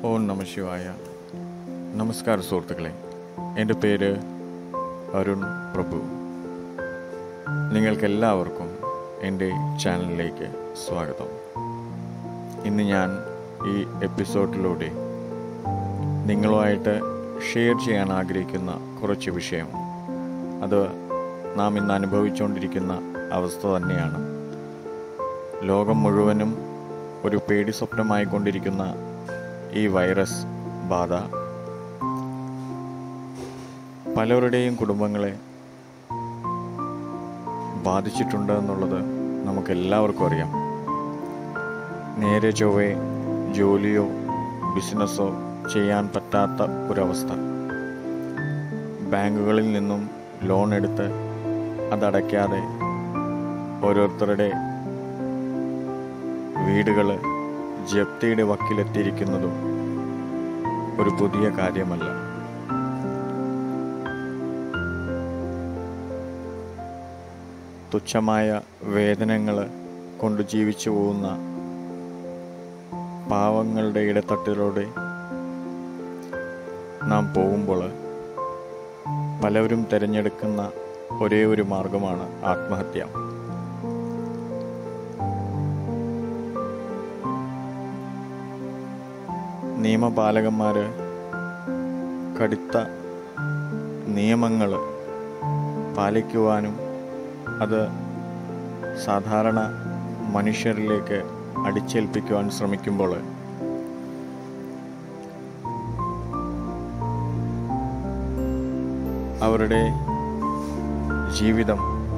ഓം നമ ശിവായ നമസ്കാരം സുഹൃത്തുക്കളെ എൻ്റെ പേര് അരുൺ പ്രഭു നിങ്ങൾക്കെല്ലാവർക്കും എൻ്റെ ചാനലിലേക്ക് സ്വാഗതം ഇന്ന് ഞാൻ ഈ എപ്പിസോഡിലൂടെ നിങ്ങളുമായിട്ട് ഷെയർ ചെയ്യാൻ ആഗ്രഹിക്കുന്ന കുറച്ച് വിഷയം അത് നാം ഇന്ന് അനുഭവിച്ചുകൊണ്ടിരിക്കുന്ന അവസ്ഥ തന്നെയാണ് ലോകം മുഴുവനും ഒരു പേടി സ്വപ്നമായിക്കൊണ്ടിരിക്കുന്ന ഈ വൈറസ് ബാധ പലരുടെയും കുടുംബങ്ങളെ ബാധിച്ചിട്ടുണ്ട് എന്നുള്ളത് നമുക്ക് എല്ലാവർക്കും അറിയാം നേരെ ചൊവ്വേ ജോലിയോ ബിസിനസ്സോ ചെയ്യാൻ പറ്റാത്ത ഒരവസ്ഥ ബാങ്കുകളിൽ നിന്നും ലോൺ എടുത്ത് അതടയ്ക്കാതെ ഓരോരുത്തരുടെ വീടുകൾ ജപ്തിയുടെ വക്കിലെത്തിയിരിക്കുന്നതും ഒരു പുതിയ കാര്യമല്ല തുച്ഛമായ വേതനങ്ങൾ കൊണ്ട് ജീവിച്ചു പോകുന്ന പാവങ്ങളുടെ ഇടത്തട്ടിലൂടെ നാം പോകുമ്പോൾ പലവരും തിരഞ്ഞെടുക്കുന്ന ഒരേ ഒരു മാർഗമാണ് ആത്മഹത്യ നിയമപാലകന്മാർ കടുത്ത നിയമങ്ങൾ പാലിക്കുവാനും അത് സാധാരണ മനുഷ്യരിലേക്ക് അടിച്ചേൽപ്പിക്കുവാൻ ശ്രമിക്കുമ്പോൾ അവരുടെ ജീവിതം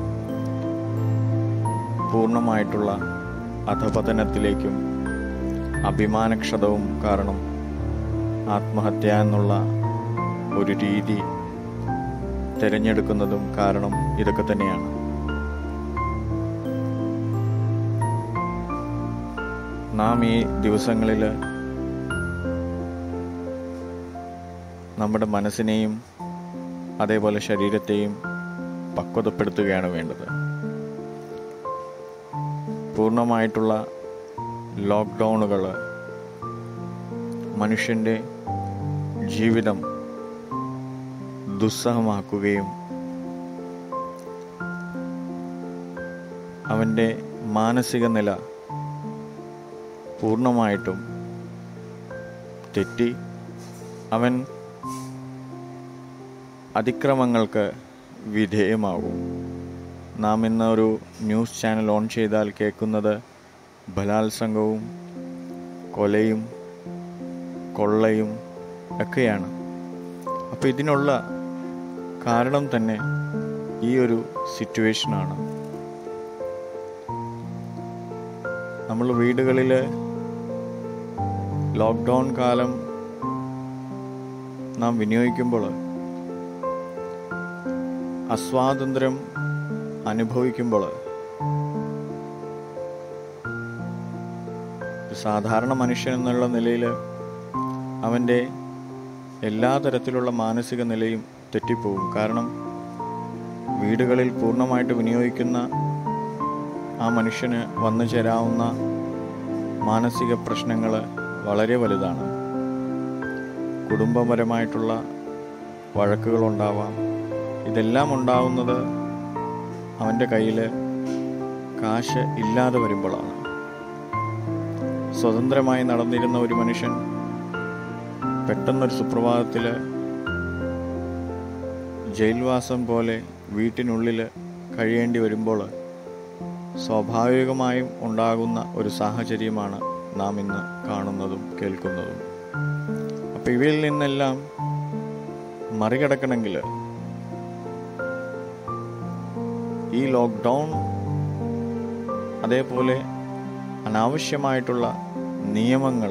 പൂർണ്ണമായിട്ടുള്ള അധപതനത്തിലേക്കും അഭിമാനക്ഷതവും കാരണം ആത്മഹത്യ എന്നുള്ള ഒരു രീതി തിരഞ്ഞെടുക്കുന്നതും കാരണം ഇതൊക്കെ തന്നെയാണ് നാം ഈ ദിവസങ്ങളിൽ നമ്മുടെ മനസ്സിനെയും അതേപോലെ ശരീരത്തെയും പക്വതപ്പെടുത്തുകയാണ് വേണ്ടത് പൂർണ്ണമായിട്ടുള്ള ലോക്ക്ഡൗണുകൾ മനുഷ്യൻ്റെ ജീവിതം ദുസ്സഹമാക്കുകയും അവൻ്റെ മാനസിക നില പൂർണ്ണമായിട്ടും തെറ്റി അവൻ അതിക്രമങ്ങൾക്ക് വിധേയമാകും നാം ഇന്ന് ഒരു ന്യൂസ് ചാനൽ ഓൺ ചെയ്താൽ കേൾക്കുന്നത് ബലാത്സംഗവും കൊലയും കൊള്ളയും ഒക്കെയാണ് അപ്പോൾ ഇതിനുള്ള കാരണം തന്നെ ഈ ഒരു സിറ്റുവേഷനാണ് നമ്മൾ വീടുകളിൽ ലോക്ക്ഡൗൺ കാലം നാം വിനിയോഗിക്കുമ്പോൾ അസ്വാതന്ത്ര്യം അനുഭവിക്കുമ്പോൾ ഒരു സാധാരണ മനുഷ്യൻ എന്നുള്ള നിലയിൽ അവൻ്റെ എല്ലാ തരത്തിലുള്ള മാനസിക നിലയും തെറ്റിപ്പോകും കാരണം വീടുകളിൽ പൂർണ്ണമായിട്ട് വിനിയോഗിക്കുന്ന ആ മനുഷ്യന് വന്നു ചേരാവുന്ന മാനസിക പ്രശ്നങ്ങൾ വളരെ വലുതാണ് കുടുംബപരമായിട്ടുള്ള വഴക്കുകളുണ്ടാവാം ഇതെല്ലാം ഉണ്ടാവുന്നത് അവൻ്റെ കയ്യിൽ കാശ് ഇല്ലാതെ വരുമ്പോഴാണ് സ്വതന്ത്രമായി നടന്നിരുന്ന ഒരു മനുഷ്യൻ പെട്ടെന്നൊരു സുപ്രഭാതത്തിൽ ജയിൽവാസം പോലെ വീട്ടിനുള്ളിൽ കഴിയേണ്ടി വരുമ്പോൾ സ്വാഭാവികമായും ഉണ്ടാകുന്ന ഒരു സാഹചര്യമാണ് നാം ഇന്ന് കാണുന്നതും കേൾക്കുന്നതും അപ്പം ഇവയിൽ നിന്നെല്ലാം മറികടക്കണമെങ്കിൽ ഈ ലോക്ക്ഡൗൺ അതേപോലെ അനാവശ്യമായിട്ടുള്ള നിയമങ്ങൾ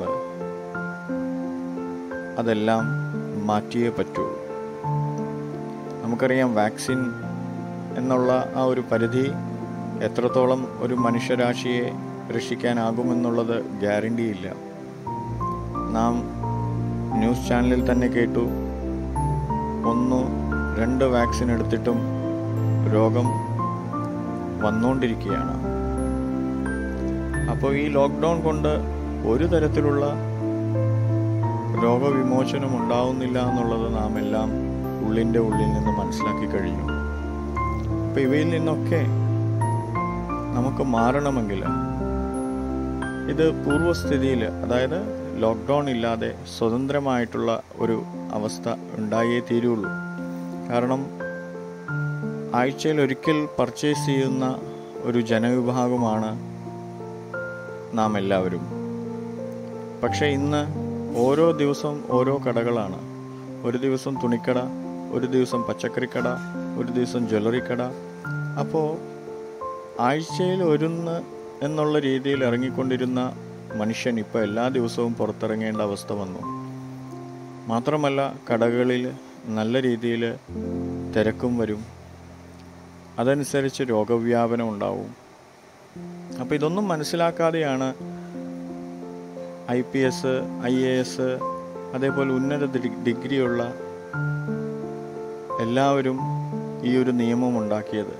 അതെല്ലാം മാറ്റിയേ പറ്റൂ നമുക്കറിയാം വാക്സിൻ എന്നുള്ള ആ ഒരു പരിധി എത്രത്തോളം ഒരു മനുഷ്യരാശിയെ രക്ഷിക്കാനാകുമെന്നുള്ളത് ഗ്യാരണ്ടിയില്ല നാം ന്യൂസ് ചാനലിൽ തന്നെ കേട്ടു ഒന്ന് രണ്ട് വാക്സിൻ എടുത്തിട്ടും രോഗം വന്നുകൊണ്ടിരിക്കുകയാണ് അപ്പോൾ ഈ ലോക്ക്ഡൗൺ കൊണ്ട് ഒരു തരത്തിലുള്ള രോഗവിമോചനം ഉണ്ടാവുന്നില്ല എന്നുള്ളത് നാം എല്ലാം ഉള്ളിൻ്റെ ഉള്ളിൽ നിന്ന് മനസ്സിലാക്കി കഴിഞ്ഞു അപ്പം ഇവയിൽ നിന്നൊക്കെ നമുക്ക് മാറണമെങ്കിൽ ഇത് പൂർവ്വസ്ഥിതിയിൽ അതായത് ലോക്ക്ഡൗൺ ഇല്ലാതെ സ്വതന്ത്രമായിട്ടുള്ള ഒരു അവസ്ഥ ഉണ്ടായേ തീരുള്ളൂ കാരണം ആഴ്ചയിൽ ഒരിക്കൽ പർച്ചേസ് ചെയ്യുന്ന ഒരു ജനവിഭാഗമാണ് നാം എല്ലാവരും പക്ഷേ ഇന്ന് ഓരോ ദിവസവും ഓരോ കടകളാണ് ഒരു ദിവസം തുണിക്കട ഒരു ദിവസം പച്ചക്കറിക്കട ഒരു ദിവസം ജ്വല്ലറി കട അപ്പോൾ ആഴ്ചയിൽ ഒരുന്ന് എന്നുള്ള രീതിയിൽ ഇറങ്ങിക്കൊണ്ടിരുന്ന മനുഷ്യൻ ഇപ്പോൾ എല്ലാ ദിവസവും പുറത്തിറങ്ങേണ്ട അവസ്ഥ വന്നു മാത്രമല്ല കടകളിൽ നല്ല രീതിയിൽ തിരക്കും വരും അതനുസരിച്ച് രോഗവ്യാപനം ഉണ്ടാവും അപ്പോൾ ഇതൊന്നും മനസ്സിലാക്കാതെയാണ് I P S I A S അതേപോലെ ഉന്നത ഡി- ഡിഗ്രിയുള്ള എല്ലാവരും ഈ ഒരു നിയമം ഉണ്ടാക്കിയത്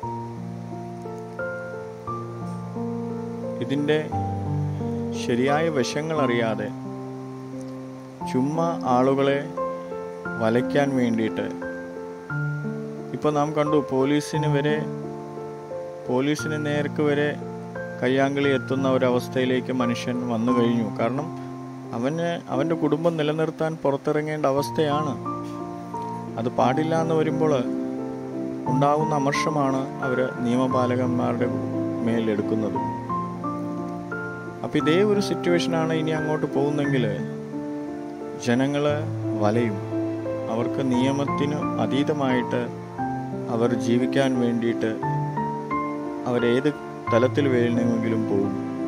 ഇതിൻ്റെ ശരിയായ വശങ്ങൾ അറിയാതെ ചുമ്മാ ആളുകളെ വലയ്ക്കാൻ വേണ്ടിയിട്ട് ഇപ്പോൾ നാം കണ്ടു പോലീസിന് വരെ പോലീസിന് നേർക്ക് വരെ കയ്യാങ്കളി എത്തുന്ന ഒരവസ്ഥയിലേക്ക് മനുഷ്യൻ വന്നു കഴിഞ്ഞു കാരണം അവന് അവൻ്റെ കുടുംബം നിലനിർത്താൻ പുറത്തിറങ്ങേണ്ട അവസ്ഥയാണ് അത് പാടില്ല എന്ന് വരുമ്പോൾ ഉണ്ടാകുന്ന അമർഷമാണ് അവർ നിയമപാലകന്മാരുടെ മേലെടുക്കുന്നത് അപ്പം ഇതേ ഒരു സിറ്റുവേഷനാണ് ഇനി അങ്ങോട്ട് പോകുന്നെങ്കിൽ ജനങ്ങൾ വലയും അവർക്ക് നിയമത്തിന് അതീതമായിട്ട് അവർ ജീവിക്കാൻ വേണ്ടിയിട്ട് അവരേത് തലത്തിൽ വേണമെങ്കിലും പോകും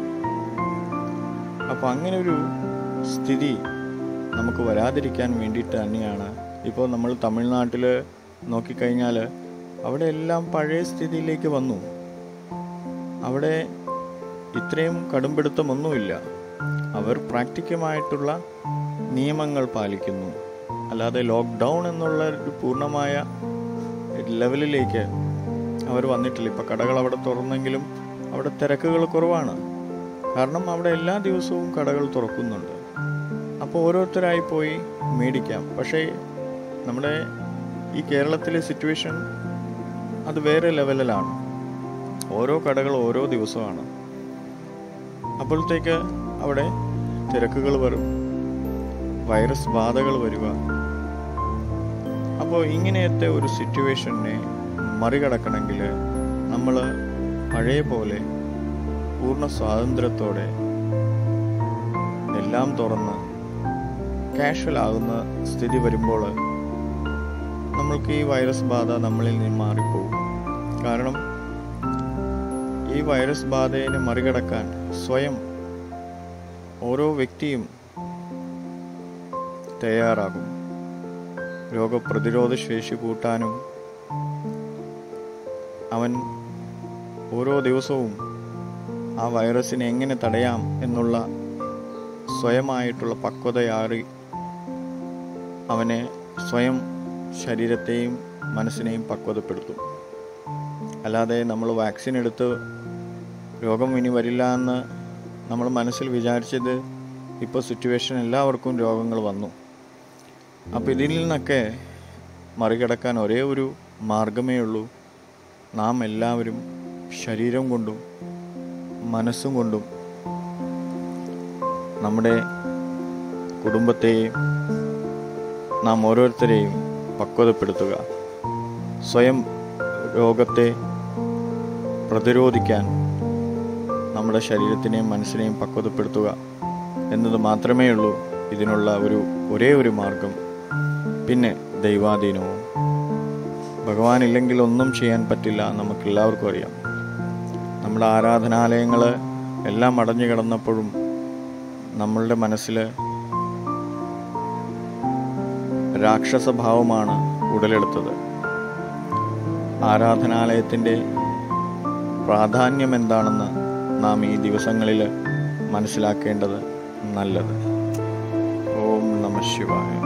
അപ്പോൾ അങ്ങനെ ഒരു സ്ഥിതി നമുക്ക് വരാതിരിക്കാൻ വേണ്ടിയിട്ട് തന്നെയാണ് ഇപ്പോൾ നമ്മൾ തമിഴ്നാട്ടിൽ നോക്കിക്കഴിഞ്ഞാൽ അവിടെ എല്ലാം പഴയ സ്ഥിതിയിലേക്ക് വന്നു അവിടെ ഇത്രയും കടുംപിടുത്തമൊന്നുമില്ല അവർ പ്രാക്ടിക്കമായിട്ടുള്ള നിയമങ്ങൾ പാലിക്കുന്നു അല്ലാതെ ലോക്ക്ഡൗൺ എന്നുള്ള ഒരു പൂർണ്ണമായ ലെവലിലേക്ക് അവർ വന്നിട്ടില്ല ഇപ്പം കടകൾ അവിടെ തുറന്നെങ്കിലും അവിടെ തിരക്കുകൾ കുറവാണ് കാരണം അവിടെ എല്ലാ ദിവസവും കടകൾ തുറക്കുന്നുണ്ട് അപ്പോൾ ഓരോരുത്തരായി പോയി മേടിക്കാം പക്ഷേ നമ്മുടെ ഈ കേരളത്തിലെ സിറ്റുവേഷൻ അത് വേറെ ലെവലിലാണ് ഓരോ കടകൾ ഓരോ ദിവസമാണ് അപ്പോഴത്തേക്ക് അവിടെ തിരക്കുകൾ വരും വൈറസ് ബാധകൾ വരിക അപ്പോൾ ഇങ്ങനെയത്തെ ഒരു സിറ്റുവേഷനെ മറികടക്കണമെങ്കിൽ നമ്മൾ പഴയ പോലെ പൂർണ്ണ സ്വാതന്ത്ര്യത്തോടെ എല്ലാം തുറന്ന് കാഷ്വൽ ആകുന്ന സ്ഥിതി വരുമ്പോൾ നമ്മൾക്ക് ഈ വൈറസ് ബാധ നമ്മളിൽ നിന്ന് മാറിപ്പോകും കാരണം ഈ വൈറസ് ബാധയെ മറികടക്കാൻ സ്വയം ഓരോ വ്യക്തിയും തയ്യാറാകും രോഗപ്രതിരോധ ശേഷി കൂട്ടാനും അവൻ ഓരോ ദിവസവും ആ വൈറസിനെ എങ്ങനെ തടയാം എന്നുള്ള സ്വയമായിട്ടുള്ള പക്വതയാറി അവനെ സ്വയം ശരീരത്തെയും മനസ്സിനെയും പക്വതപ്പെടുത്തും അല്ലാതെ നമ്മൾ വാക്സിൻ എടുത്ത് രോഗം ഇനി വരില്ല എന്ന് നമ്മൾ മനസ്സിൽ വിചാരിച്ചത് ഇപ്പോൾ സിറ്റുവേഷൻ എല്ലാവർക്കും രോഗങ്ങൾ വന്നു അപ്പോൾ ഇതിൽ നിന്നൊക്കെ മറികടക്കാൻ ഒരേ ഒരു മാർഗമേ ഉള്ളൂ നാം എല്ലാവരും ശരീരം കൊണ്ടും മനസ്സും കൊണ്ടും നമ്മുടെ കുടുംബത്തെയും നാം ഓരോരുത്തരെയും പക്വതപ്പെടുത്തുക സ്വയം രോഗത്തെ പ്രതിരോധിക്കാൻ നമ്മുടെ ശരീരത്തിനെയും മനസ്സിനെയും പക്വതപ്പെടുത്തുക എന്നത് മാത്രമേ ഉള്ളൂ ഇതിനുള്ള ഒരു ഒരേ ഒരു മാർഗം പിന്നെ ദൈവാധീനവും ഭഗവാൻ ഇല്ലെങ്കിൽ ഒന്നും ചെയ്യാൻ പറ്റില്ല നമുക്ക് എല്ലാവർക്കും അറിയാം നമ്മുടെ ആരാധനാലയങ്ങൾ എല്ലാം അടഞ്ഞു കിടന്നപ്പോഴും നമ്മളുടെ മനസ്സിൽ രാക്ഷസഭാവമാണ് ഉടലെടുത്തത് ആരാധനാലയത്തിൻ്റെ പ്രാധാന്യം എന്താണെന്ന് നാം ഈ ദിവസങ്ങളിൽ മനസ്സിലാക്കേണ്ടത് നല്ലത് ഓം നമ ശിവായ